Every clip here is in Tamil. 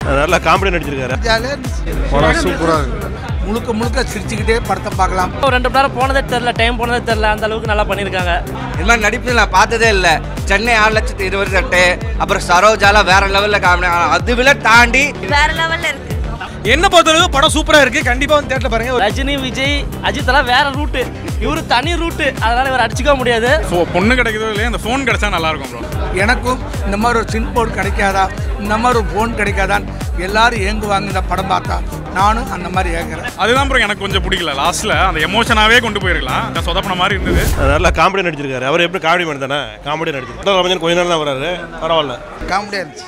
நல்லா காமெடி நடிச்சிருக்காரு ஜாலியாக இருந்துச்சு படம் சூப்பராக இருக்கு முழுக்க முழுக்க சிரிச்சுக்கிட்டே படத்தை பார்க்கலாம் ஒரு ரெண்டு மணி நேரம் போனதே தெரில டைம் போனதே தெரில அந்த அளவுக்கு நல்லா பண்ணியிருக்காங்க இது மாதிரி நடிப்பு நான் பார்த்ததே இல்லை சென்னை ஆறு லட்சத்து இருபது எட்டு அப்புறம் சரோஜாலா வேற லெவலில் காமெடி அது விட தாண்டி வேற லெவல்ல இருக்கு என்ன பொறுத்தளவு படம் சூப்பரா இருக்கு கண்டிப்பா வந்து தேட்டர்ல பாருங்க ரஜினி விஜய் அஜித் எல்லாம் வேற ரூட்டு இவரு தனி ரூட்டு அதனால இவர் அடிச்சுக்க முடியாது பொண்ணு கிடைக்குதோ இல்லையா அந்த ஃபோன் கிடைச்சா நல்லா இருக்கும் ப்ரோ எனக்கும் இந்த மாதிரி ஒரு சின் போர்டு கிடைக்காதா இந்த மாதிரி ஒரு ஃபோன் கிடைக்காதான் எல்லாரும் ஏங்குவாங்க இந்த படம் பார்த்தா நானும் அந்த மாதிரி ஏங்குறேன் அதுதான் ப்ரோ எனக்கு கொஞ்சம் பிடிக்கல லாஸ்ட்ல அந்த எமோஷனாவே கொண்டு போயிருக்கலாம் அந்த சொதப்பின மாதிரி இருந்தது நல்லா காமெடி நடிச்சிருக்காரு அவர் எப்படி காமெடி பண்ண தானே காமெடி நடிச்சிருக்காரு ரமஜன் கொஞ்ச நேரம் தான் வராரு பரவாயில்ல காமெடியாக இருந்துச்சு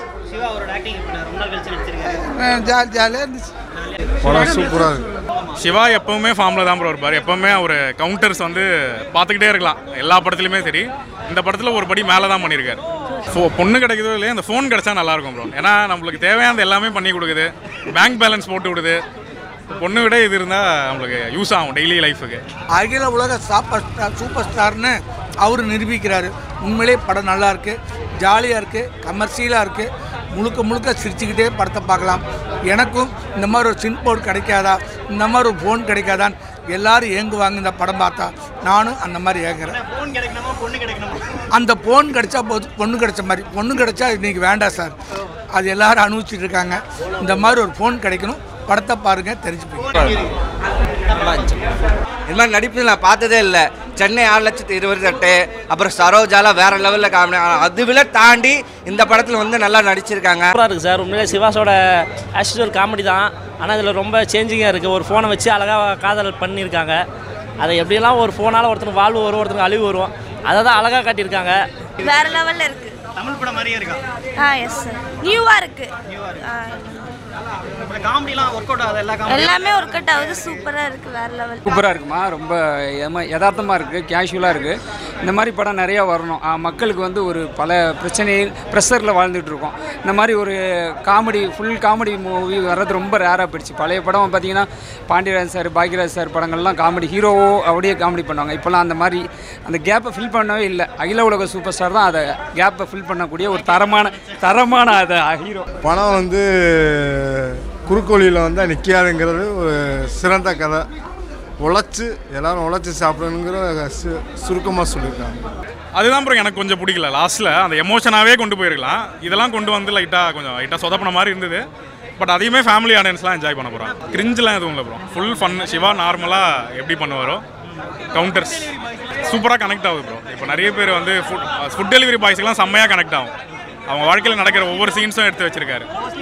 ஜாலி ஜாலியாக இருந்துச்சு படம் சூப்பராக இருக்கு சிவா எப்பவுமே ஃபார்ம்ல தான் ப்ரோ இருப்பார் எப்பவுமே அவர் கவுண்டர்ஸ் வந்து பார்த்துக்கிட்டே இருக்கலாம் எல்லா படத்துலையுமே சரி இந்த படத்தில் ஒரு படி மேலே தான் பண்ணியிருக்காரு ஸோ பொண்ணு கிடைக்குதோ இல்லையா அந்த ஃபோன் கிடைச்சா நல்லா இருக்கும் ப்ரோ ஏன்னா நம்மளுக்கு தேவையானது எல்லாமே பண்ணி கொடுக்குது பேங்க் பேலன்ஸ் போட்டு விடுது பொண்ணு விட இது இருந்தால் நம்மளுக்கு யூஸ் ஆகும் டெய்லி லைஃபுக்கு அகில உலக சூப்பர் ஸ்டார் சூப்பர் ஸ்டார்னு அவர் நிரூபிக்கிறாரு உண்மையிலே படம் நல்லா இருக்கு ஜாலியாக இருக்கு கமர்ஷியலாக இருக்கு முழுக்க முழுக்க சிரிச்சுக்கிட்டே படத்தை பார்க்கலாம் எனக்கும் இந்த மாதிரி ஒரு சின் போர்டு கிடைக்காதா இந்த மாதிரி ஒரு ஃபோன் கிடைக்காதான் எல்லாரும் ஏங்குவாங்க இந்த படம் பார்த்தா நானும் அந்த மாதிரி ஏங்குறேன் அந்த ஃபோன் கிடைச்சா போது பொண்ணு கிடைச்ச மாதிரி பொண்ணு கிடைச்சா இன்னைக்கு வேண்டாம் சார் அது எல்லாரும் அனுபவிச்சுட்டு இருக்காங்க இந்த மாதிரி ஒரு ஃபோன் கிடைக்கணும் படத்தை பாருங்க தெரிஞ்சு போய் இது மாதிரி நடிப்பு நான் பார்த்ததே இல்லை சென்னை ஆறு லட்சத்து இருபது எட்டு அப்புறம் சரோஜாலா வேற லெவலில் காமெடி அது விட தாண்டி இந்த படத்தில் வந்து நல்லா நடிச்சிருக்காங்க சூப்பராக இருக்குது சார் உண்மையிலே சிவாஸோட ஆக்சுவல் காமெடி தான் ஆனால் இதில் ரொம்ப சேஞ்சிங்காக இருக்குது ஒரு ஃபோனை வச்சு அழகாக காதல் பண்ணியிருக்காங்க அதை எப்படியெல்லாம் ஒரு ஃபோனால் ஒருத்தனுக்கு வாழ்வு வரும் ஒருத்தனுக்கு அழிவு வரும் அதை தான் அழகாக காட்டியிருக்காங்க வேற லெவல்ல இருக்கு தமிழ் படம் மாதிரியே இருக்கா ஆ எஸ் சார் நியூவா இருக்கு ஆ, காமெடிலாம் ஒர்க் அவுட் ஆகுது எல்லா காமெடி எல்லாமே ஒர்க் அவுட் ஆகுது சூப்பரா இருக்கு வேற லெவல் சூப்பராக இருக்குமா ரொம்ப எம யதார்த்தமாக இருக்குது கேஷுவலாக இருக்குது இந்த மாதிரி படம் நிறையா வரணும் ஆ, மக்களுக்கு வந்து ஒரு பல பிரச்சனை ப்ரெஷரில் வாழ்ந்துட்டு இருக்கோம் இந்த மாதிரி ஒரு காமெடி ஃபுல் காமெடி மூவி வர்றது ரொம்ப ரேராக போயிடுச்சு பழைய படம் பார்த்தீங்கன்னா பாண்டியராஜ் சார் பாக்யராஜ் சார் படங்கள்லாம் காமெடி ஹீரோவோ அப்படியே காமெடி பண்ணுவாங்க இப்போலாம் அந்த மாதிரி அந்த கேப்பை ஃபில் பண்ணவே இல்லை அகில உலக சூப்பர் ஸ்டார் தான் அதை கேப்பை ஃபில் பண்ணக்கூடிய ஒரு தரமான தரமான அதை ஹீரோ படம் வந்து குறுக்கோழியில் வந்தால் நிற்காதுங்கிறது ஒரு சிறந்த கதை உழைச்சி எல்லாரும் உழைச்சி சாப்பிடணுங்கிற சு சுருக்கமாக சொல்லியிருக்காங்க அதுதான் ப்ரோ எனக்கு கொஞ்சம் பிடிக்கல லாஸ்ட்டில் அந்த எமோஷனாகவே கொண்டு போயிருக்கலாம் இதெல்லாம் கொண்டு வந்து லைட்டாக கொஞ்சம் லைட்டாக சொதப்பின மாதிரி இருந்தது பட் அதையுமே ஃபேமிலி ஆடியன்ஸ்லாம் என்ஜாய் பண்ண போகிறோம் கிரிஞ்செலாம் எதுவும் இல்லை ப்ரோ ஃபுல் ஃபன் சிவா நார்மலாக எப்படி பண்ணுவாரோ கவுண்டர்ஸ் சூப்பராக கனெக்ட் ஆகுது ப்ரோ இப்போ நிறைய பேர் வந்து ஃபுட் ஃபுட் டெலிவரி பாய்ஸ்க்கெலாம் செம்மையாக கனெக்ட் ஆகும் அவங்க வாழ்க்கையில் நடக்கிற ஒவ்வொரு சீன்ஸும் எடுத்து வச்சிருக்காரு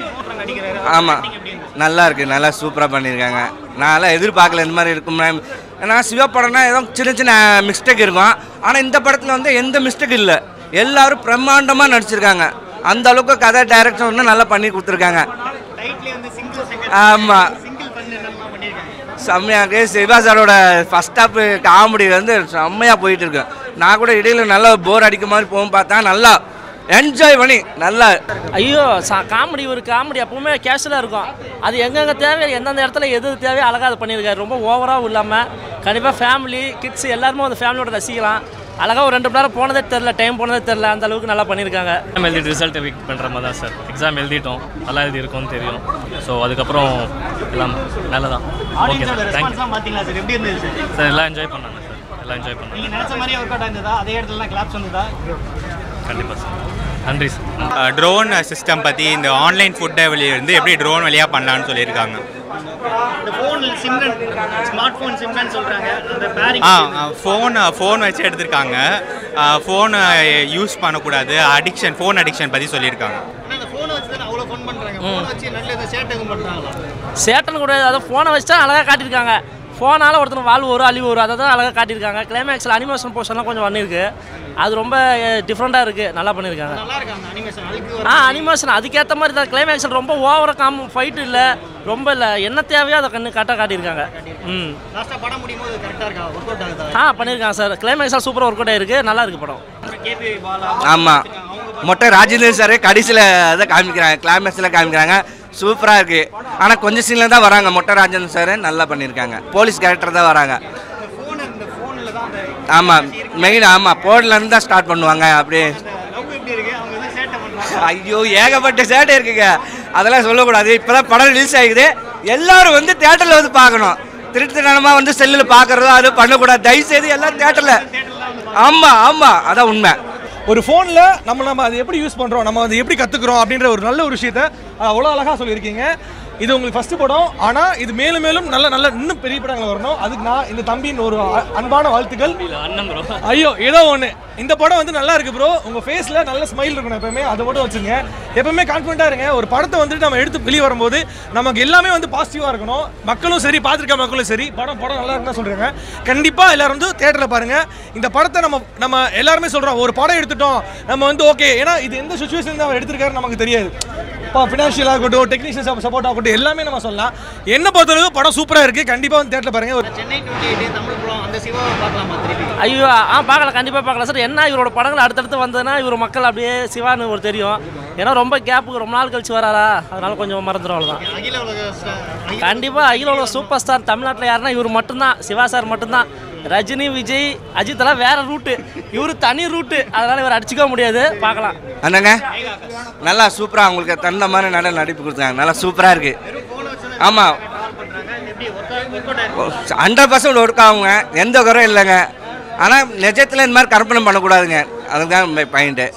ஆமாம் நல்லா இருக்கு நல்லா சூப்பராக பண்ணியிருக்காங்க நான்லாம் எதிர்பார்க்கல இந்த மாதிரி இருக்கும் ஏன்னா சிவா படம்னா ஏதோ சின்ன சின்ன மிஸ்டேக் இருக்கும் ஆனால் இந்த படத்தில் வந்து எந்த மிஸ்டேக் இல்லை எல்லாரும் பிரம்மாண்டமாக நடிச்சிருக்காங்க அந்த அளவுக்கு கதை டைரக்ஷன் வந்து நல்லா பண்ணி கொடுத்துருக்காங்க டைட்லயே வந்து சிங்கிள் செகண்ட் ஆமாம் சிங்கிள் பண்ணி என்னெல்லாம் பண்ணியிருக்காங்க செம்மையாக இருக்கு சிவா சாரோட ஃபஸ்ட் ஹாப் காமெடி வந்து செம்மையாக போயிட்டு இருக்கு நான் கூட இடையில நல்லா போர் அடிக்க மாதிரி போகும் பார்த்தா நல்லா என்ஜாய் பண்ணி நல்லா ஐயோ சா காமெடி ஒரு காமெடி எப்பவுமே கேஷுவலாக இருக்கும் அது எங்கெங்கே தேவை எந்தெந்த இடத்துல எது தேவையோ அழகாக அது பண்ணியிருக்காரு ரொம்ப ஓவராகவும் இல்லாமல் கண்டிப்பாக ஃபேமிலி கிட்ஸ் எல்லாருமே அந்த ஃபேமிலியோட ரசிக்கலாம் அழகாக ஒரு ரெண்டு மணி நேரம் போனதே தெரில டைம் போனதே தெரில அந்த அளவுக்கு நல்லா பண்ணியிருக்காங்க எக்ஸாம் எழுதிட்டு ரிசல்ட் வெயிட் பண்ணுற மாதிரி தான் சார் எக்ஸாம் எழுதிட்டோம் நல்லா எழுதி இருக்கோம்னு தெரியும் ஸோ அதுக்கப்புறம் எல்லாம் நல்லதான் ஓகே ஆடியன்ஸோட சார் தேங்க்யூ ரெஸ்பான்ஸ்லாம் பார்த்தீங்களா சார் எப்படி இருந்தது சார் சார் எல்லாம் என்ஜாய் பண்ணாங்க சார் எல்லாம் என்ஜாய் பண்ணாங்க நீங்கள் நினச்ச மாதிரியே ஒர்க் அவுட் ஆயிருந்ததா அதே இடத்துலலாம் கிளாப்ஸ் வந்ததா கண்டிப்பாக சார் நன்றி சார் ட்ரோன் சிஸ்டம் பற்றி இந்த ஆன்லைன் ஃபுட் டெலிவரியிலேருந்து எப்படி ட்ரோன் வழியாக பண்ணலான்னு சொல்லியிருக்காங்க இந்த ஃபோன் சிம்கன் ஸ்மார்ட் ஃபோன் சிம்கன் சொல்கிறாங்க அந்த பேரிங் ஆ ஃபோன் ஃபோன் வச்சு எடுத்திருக்காங்க ஃபோன் யூஸ் பண்ணக்கூடாது அடிக்ஷன் ஃபோன் அடிக்ஷன் பற்றி சொல்லியிருக்காங்க ஆனால் இந்த ஃபோனை வச்சு தானே அவ்வளோ ஃபோன் பண்ணுறாங்க ஃபோனை வச்சு நல்ல இந்த சேட்டை எதுவும் பண்ணுறாங்களா சேட்டன் கூட அதாவது ஃபோனை வச்சு தான் அழகாக காட்டியிருக்காங்க ஃபோனால் ஒருத்தர் வாழ்வு வரும் அழிவு வரும் அதை தான் அழகாக காட்டியிருக்காங்க கிளைமேக்ஸில் அனிமேஷன் போர்ஷன்லாம் கொஞ்சம் பண்ணியிருக்கு அது ரொம்ப டிஃப்ரெண்ட்டாக இருக்குது நல்லா பண்ணியிருக்காங்க நல்லா இருக்கு அந்த அனிமேஷன் அதுக்கு ஆ அனிமேஷன் அதுக்கேற்ற மாதிரி தான் கிளைமேக்ஸில் ரொம்ப ஓவராக காம் ஃபைட்டு இல்லை ரொம்ப இல்லை என்ன தேவையோ அதை கண்ணு கரெக்டாக காட்டியிருக்காங்க ம் லாஸ்ட்டாக படம் முடியும் போது கரெக்டாக இருக்கா ஒர்க் அவுட் ஆகுதா ஆ பண்ணியிருக்காங்க சார் கிளைமேக்ஸாக சூப்பராக ஒர்க் அவுட் ஆயிருக்கு நல்லா இருக்கு படம் கேபி பாலா ஆமாம் மொட்டை ராஜேந்திர சாரே கடைசியில் அதை காமிக்கிறாங்க கிளைமேக்ஸில் காமிக்கிறாங்க சூப்பராக இருக்கு ஆனால் கொஞ்சம் சீனில் தான் வராங்க மொட்டை ராஜேந்திர சார் நல்லா பண்ணியிருக்காங்க போலீஸ் கேரக்டர் தான் வராங்க ஃபோன் இந்த ஃபோனில் தான் அந்த ஆமாம் மெயின் ஆமாம் போர்ட்லேருந்து தான் ஸ்டார்ட் பண்ணுவாங்க அப்படியே லவ் எப்படி இருக்கு அவங்க வந்து சேட்டை பண்ணுறாங்க ஐயோ ஏகப்பட்ட சேட்டை இருக்குங்க அதெல்லாம் சொல்லக்கூடாது இப்போ தான் படம் ரிலீஸ் ஆகிக்குது எல்லாரும் வந்து தேட்டரில் வந்து பார்க்கணும் திருட்டுத்தனமாக வந்து செல்லில் பார்க்குறதோ அது பண்ணக்கூடாது தயவுசெய்து எல்லாம் தேட்டரில் ஆமாம் ஆமாம் அதான் உண்மை ஒரு ஃபோனில் நம்ம நம்ம அதை எப்படி யூஸ் பண்ணுறோம் நம்ம அதை எப்படி கற்றுக்குறோம் அப்படின்ற ஒரு நல்ல ஒரு விஷயத்த அவ்வளோ அழகாக சொல்லியிருக்கீங்க இது உங்களுக்கு ஃபஸ்ட்டு படம் ஆனால் இது மேலும் மேலும் நல்ல நல்ல இன்னும் பெரிய படங்கள் வரணும் அதுக்கு நான் இந்த தம்பியின் ஒரு அ- அன்பான வாழ்த்துக்கள் அண்ணன் ப்ரோ ஐயோ ஏதோ ஒன்று இந்த படம் வந்து நல்லா இருக்கு ப்ரோ உங்கள் ஃபேஸில் நல்ல ஸ்மைல் இருக்கணும் எப்பவுமே அதை மட்டும் வச்சுங்க எப்பவுமே கான்ஃபிடண்ட்டாக இருங்க ஒரு படத்தை வந்துட்டு நம்ம எடுத்து வெளியே வரும்போது நமக்கு எல்லாமே வந்து பாசிட்டிவாக இருக்கணும் மக்களும் சரி பார்த்துருக்க மக்களும் சரி படம் படம் நல்லா இருக்குன்னு சொல்கிறாங்க கண்டிப்பாக எல்லாரும் வந்து தேட்டரில் பாருங்கள் இந்த படத்தை நம்ம நம்ம எல்லாருமே சொல்கிறோம் ஒரு படம் எடுத்துட்டோம் நம்ம வந்து ஓகே ஏன்னா இது எந்த சுச்சுவேஷன் அவர் எடுத்திருக்காரு நமக்கு தெரியாது இப்போ ஃபினான்ஷியலாக இருக்கட்டும் டெக்னீஷியன் சப்போர்ட் ஆகட்டும் எல்லாமே நம்ம சொல்லலாம் என்ன பொறுத்தளவு படம் சூப்பராக இருக்குது கண்டிப்பாக வந்து தேட்டரில் பாருங்கள் ஒரு சென்னை டுவெண்ட்டி எயிட் தமிழ் படம் அந்த சிவாவை பார்க்கலாமா திருப்பி ஐயோ ஆ பார்க்கலாம் கண்டிப்பாக பார்க்கலாம் சார் என்ன இவரோட படங்கள் அடுத்தடுத்து வந்ததுன்னா இவர் மக்கள் அப்படியே சிவான்னு ஒரு தெரியும் ஏன்னா ரொம்ப கேப்புக்கு ரொம்ப நாள் கழிச்சு வராரா அதனால கொஞ்சம் மறந்துடும் அவ்வளோதான் அகில உலக star. கண்டிப்பாக அகில உலக சூப்பர் ஸ்டார் தமிழ்நாட்டில் யாருன்னா இவர் மட்டும்தான் சிவா சார் மட்டும்தான் ரஜினி விஜய் அஜித்தெல்லாம் வேற ரூட்டு இவர் தனி ரூட்டு அதனால இவர் அடிச்சுக்க முடியாது பார்க்கலாம் அண்ணங்க நல்லா சூப்பராக அவங்களுக்கு தகுந்த மாதிரி நல்ல நடிப்பு கொடுத்தாங்க நல்லா சூப்பராக இருக்குது ஆமாம் ஹண்ட்ரட் பர்சன்ட் ஒர்க் ஆகுங்க எந்த குறையும் இல்லைங்க ஆனால் நிஜத்தில் இந்த மாதிரி கற்பனை பண்ணக்கூடாதுங்க அதுதான் பாயிண்ட்டு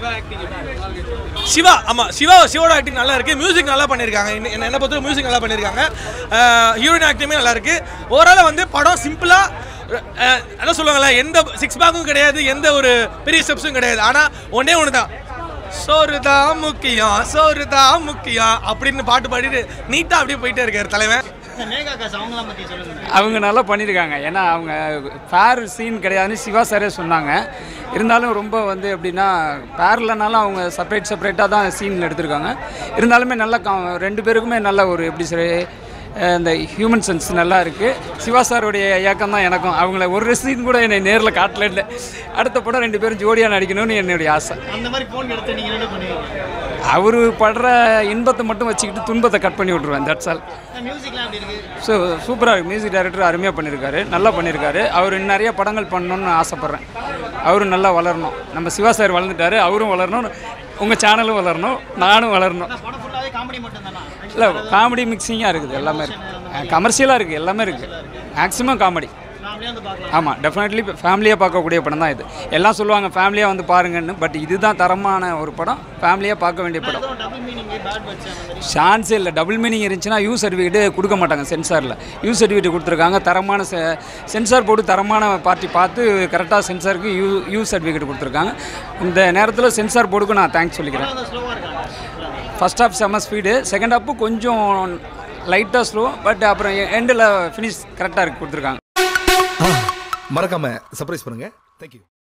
சிவா ஆமாம் சிவா சிவோட ஆக்டிங் நல்லா இருக்கு மியூசிக் நல்லா பண்ணியிருக்காங்க என்ன என்ன- என்னை பொறுத்த மியூசிக் நல்லா பண்ணியிருக்காங்க ஹீரோயின் ஆக்டிங்குமே நல்லா இருக்கு ஓவராலாக வந்து படம் சிம்பிளாக என்ன சொல்லுவாங்கல்ல எந்த சிக்ஸ் பேக்கும் கிடையாது எந்த ஒரு பெரிய ஸ்டெப்ஸும் கிடையாது ஆனால் ஒன்றே ஒன்று தான் சோறு தான் முக்கியம் சோறு தான் முக்கியம் அப்படின்னு பாட்டு பாடிட்டு நீட்டாக அப்படியே போயிட்டே இருக்காரு தலைவன் மேகா காசு அவங்களாம் பற்றி சொல்லுங்க அவங்க நல்லா பண்ணியிருக்காங்க ஏன்னா அவங்க பேர் சீன் கிடையாதுன்னு சிவா சாரே சொன்னாங்க இருந்தாலும் ரொம்ப வந்து எப்படின்னா பேர்லனாலும் அவங்க செப்பரேட் செப்பரேட்டாக தான் சீன் எடுத்திருக்காங்க இருந்தாலுமே நல்லா கா- ரெண்டு பேருக்குமே நல்ல ஒரு எப்படி சரி இந்த ஹியூமன் சென்ஸ் நல்லா இருக்குது சிவா சாருடைய இயக்கம் தான் எனக்கும் அவங்கள ஒரு சீன் கூட என்னை நேரில் காட்டல இல்லை அடுத்த படம் ரெண்டு பேரும் ஜோடியாக நடிக்கணும்னு என்னுடைய ஆசை அந்த மாதிரி ஃபோன் எடுத்து நீங்கள் என்ன பண்ணுவீங்க அவர் படுற இன்பத்தை மட்டும் வச்சுக்கிட்டு துன்பத்தை கட் பண்ணி விட்ருவேன் தட்ஸ் ஆல் மியூசிக்லாம் எப்படி இருக்கு ஸோ சூப்பராக இருக்கு மியூசிக் டைரக்டர் அருமையாக பண்ணியிருக்காரு நல்லா பண்ணியிருக்காரு அவர் இன்னும் நிறைய படங்கள் பண்ணணும்னு ஆசைப்பட்றேன் அவரும் நல்லா வளரணும் நம்ம சிவா சார் வளர்ந்துட்டாரு அவரும் வளரணும் உங்கள் சேனலும் வளரணும் நானும் வளரணும் படம் ஃபுல்லாகவே காமெடி மட்டும் தானா இல்லை காமெடி மிக்சிங்காக இருக்குது எல்லாமே இருக்குது கமர்ஷியலாக இருக்குது எல்லாமே இருக்குது மேக்ஸிமம் காமெடி ஃபேமிலியாக வந்து பார்க்கலாம் ஆமாம் டெஃபினெட்லி ஃபேமிலியாக பார்க்கக்கூடிய படம் தான் இது எல்லாம் சொல்லுவாங்க ஃபேமிலியாக வந்து பாருங்கன்னு பட் இதுதான் தரமான ஒரு படம் ஃபேமிலியாக பார்க்க வேண்டிய படம் டபுள் மீனிங் பேட் வச்சு அந்த மாதிரி சான்ஸே இல்லை டபுள் மீனிங் இருந்துச்சுன்னா யூ சர்டிஃபிகேட் கொடுக்க மாட்டாங்க சென்சாரில் யூ சர்டிஃபிகேட் கொடுத்துருக்காங்க தரமான செ- சென்சார் போர்டு தரமான பார்ட்டி பார்த்து கரெக்டாக சென்சாருக்கு யூ யூ சர்டிஃபிகேட் கொடுத்துருக்காங்க இந்த நேரத்தில் சென்சார் போர்டுக்கு நான் தேங்க்ஸ் சொல்லிக்கிறேன் ஸ்லோவாக இருக்காங்க ஃபர்ஸ்ட் ஹாஃப் செம்ம ஸ்பீடு செகண்ட் ஹாஃப் கொஞ்சம் லைட்டாக ஸ்லோ பட் அப்புறம் எண்டில் ஃபினிஷ் கரெக்டாக இருக்கு கொடுத்துருக்காங்க மறக்காம சர்ப்ரைஸ் பண்ணுங்க தேங்க்யூ